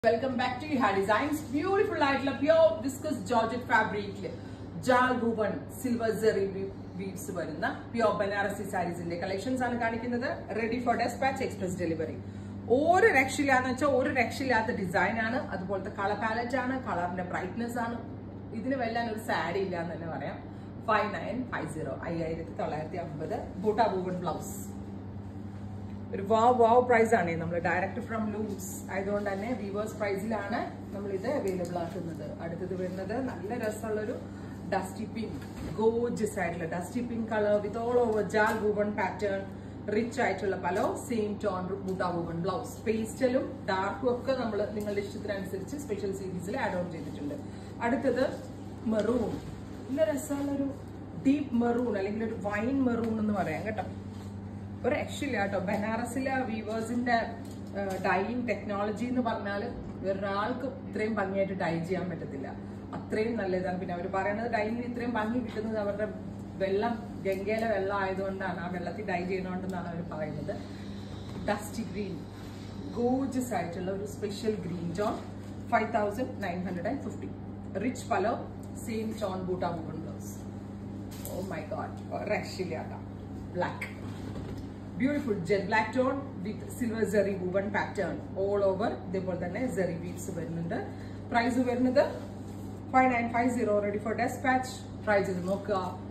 welcome back to ഹാ designs beautiful ആയിട്ടുള്ള pure viscose georgette ഫാബ്രിക്കിൽ ജാൽ റൂബൺ സിൽവർ ജെറി വീവ്സ് വരുന്ന പ്യോർ ബനാറസി സാരീസിന്റെ കളക്ഷൻസ് ആണ് കാണിക്കുന്നത് ready for dispatch express delivery ഒരു രക്ഷയില്ലാന്ന് വെച്ചാൽ ഒരു രക്ഷയില്ലാത്ത ഡിസൈൻ ആണ് അതുപോലത്തെ കളർ പാലറ്റ് ആണ് കളറിന്റെ ബ്രൈറ്റ്നെസ് ആണ് ഇതിന് വെല്ലാൻ ഒരു സാരി ഇല്ല എന്ന് തന്നെ പറയാം ഫൈവ് നയൻ ഫൈവ് സീറോ അയ്യായിരത്തി തൊള്ളായിരത്തി അമ്പത് ബൂട്ടാ ബൂബൺ ബ്ലൗസ് ഒരു വാവ് വാവ് പ്രൈസ് ആണ് നമ്മൾ ഡയറക്റ്റ് ഫ്രം ലൂസ് ആയതുകൊണ്ട് തന്നെ വീവേഴ്സ് പ്രൈസിലാണ് നമ്മൾ ഇത് അവൈലബിൾ ആക്കുന്നത് അടുത്തത് വരുന്നത് നല്ല രസമുള്ളൊരു ഡസ്റ്റി പിങ്ക് ഗോജസ് ആയിട്ടുള്ള dusty pink colour with all over ജാൽ വൂവൺ പാറ്റേൺ റിച്ച് ആയിട്ടുള്ള pallu same tone butta woven blouse പേസ്റ്റലും ഡാർക്കും ഒക്കെ നമ്മൾ നിങ്ങളുടെ ഇഷ്ടത്തിനനുസരിച്ച് സ്പെഷ്യൽ സീരീസിൽ ആഡ് ഓൺ ചെയ്തിട്ടുണ്ട് അടുത്തത് മെറൂൺ നല്ല രസമുള്ളൊരു ഡീപ്പ് മെറൂൺ അല്ലെങ്കിൽ ഒരു വൈൻ മെറൂൺ എന്ന് പറയാം കേട്ടോ ഒരു രക്ഷയില്ല കേട്ടോ ബനാറസിലെ വീവേഴ്സിന്റെ ഡൈയിങ് ടെക്നോളജി എന്ന് പറഞ്ഞാൽ ഒരാൾക്ക് ഇത്രയും ഭംഗിയായിട്ട് ഡൈ ചെയ്യാൻ പറ്റത്തില്ല അത്രയും നല്ലതാണ് പിന്നെ അവർ പറയുന്നത് ഡൈയിൽ ഇത്രയും ഭംഗി കിട്ടുന്നത് അവരുടെ വെള്ളം ഗംഗയിലെ വെള്ളം ആയതുകൊണ്ടാണ് ആ വെള്ളത്തിൽ ഡൈ ചെയ്യുന്നതുകൊണ്ടെന്നാണ് അവർ പറയുന്നത് ഡസ്റ്റി ഗ്രീൻ ഗോജസ് ആയിട്ടുള്ള ഒരു special green tone five thousand nine hundred and fifty rich pallu same tone butta ബൂട്ടൺ ബ്ലൗസ് ഓ മൈ ഗോഡ് രക്ഷയില്ല കേട്ടോ black beautiful jet black tone with silver zari woven pattern all over ഇതേപോലെ തന്നെ zari weaves വരുന്നുണ്ട് price വരുന്നത് five nine five zero ready for dispatch try ചെയ്ത് നോക്കുക